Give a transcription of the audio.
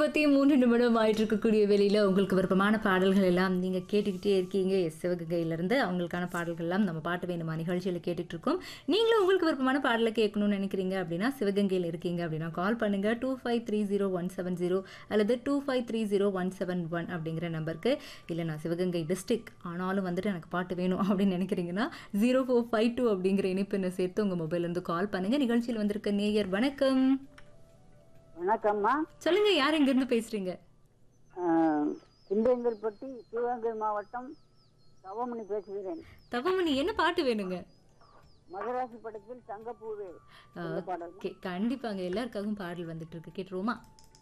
இருபத்தி மூன்று நிமிடம் ஆயிட்டு இருக்கக்கூடிய வெளியில உங்களுக்கு விருப்பமான பாடல்கள் எல்லாம் நீங்க கேட்டுக்கிட்டே இருக்கீங்க எஸ் சிவகங்கையிலிருந்து அவங்களுக்கான பாடல்கள் எல்லாம் நம்ம பாட்டு வேணுமா நிகழ்ச்சியில கேட்டுட்டு இருக்கோம் நீங்களும் உங்களுக்கு விருப்பமான பாடலை கேட்கணும்னு நினைக்கிறீங்க அப்படின்னா சிவகங்கையில் இருக்கீங்க அப்படின்னா கால் பண்ணுங்க two five three zero one seven zero அல்லது two five three zero one seven one அப்படிங்கிற நம்பருக்கு இல்லை நான் சிவகங்கை டிஸ்ட்ரிக்ட் ஆனாலும் வந்துட்டு எனக்கு பாட்டு வேணும் அப்படின்னு நினைக்கிறீங்கன்னா ஜீரோ ஃபோர் ஃபைவ் டூ அப்படிங்கிற இணைப்பினை சேர்த்து உங்க மொபைல்ல இருந்து கால் பண்ணுங்க நிகழ்ச்சியில் வந்திருக்க நேயர் வணக்கம் வணக்கம்மா சொல்லுங்க யார் எங்க இருந்து பேசுறீங்க சிந்தேங்கல்பட்டி சிவகங்கை மாவட்டம் தவமணி பேசுகிறேன் தவமணி என்ன பாட்டு வேணுங்க மகராசி படத்தில் தங்கப்பூவே இந்த பாடல் ஓகே கண்டிப்பாங்க எல்லாருக்காகவும் பாடல் வந்துட்டு இருக்கு கேட்டுருவோமா